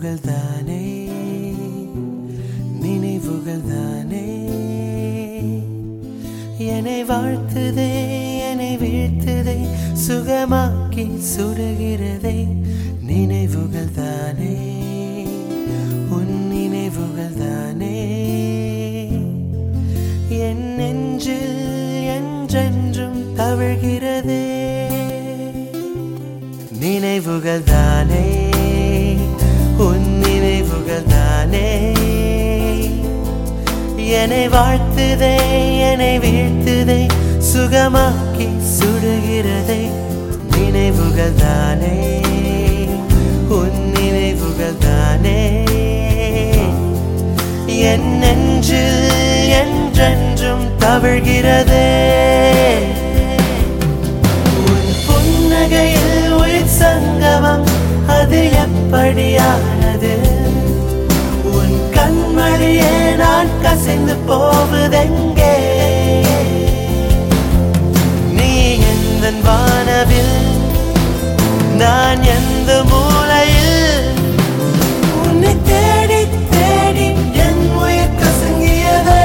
நினைவுகள் தானே நினைவுகள் தானே என்னை வாழ்த்துதே என்னை வீழ்த்துதே சுகமாக்கி சுடுகிறதே நினைவுகள் தானே உன் நினைவுகள் தானே என் நெஞ்சில் என்றென்றும் தவழ்கிறதே நினைவுகள் தானே உன் நினைவுகள் தானே என்னை வாழ்த்துதே என்னை வீழ்த்துதே சுகமாக்கி சுடுகிறதே நினைவுகள் தானே உன் நினைவுகள் தானே என் நெஞ்சில் என்றென்றும் தவழ்கிறதே உன் புன்னகையில் உயிர் சங்கமம் அது எப்படியானது உன் கண்மணியே நான் கசிந்து போவதெங்கே நீ எந்த வானவில் நான் எந்த மூலையில் உன்னை தேடி தேடி என் உயிர் கசங்கியதே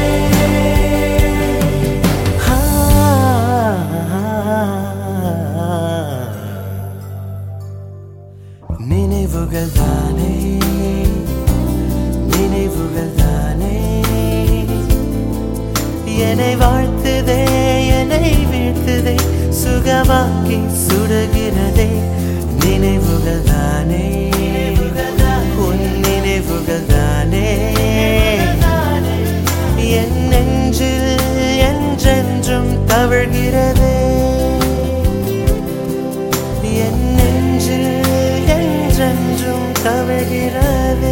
நினைவுகள் தானே நினைவுகள் தானே என்னை வாழ்த்துதே என்னை வீழ்த்துதே சுகமாக்கி சுடுகிறதே நினைவுகள் தானே உன் நினைவுகள் தானே என் நெஞ்சில் என்றென்றும் தவழ்கிறதே என் நெஞ்சில் என்றென்றும் தவழ்கிறதே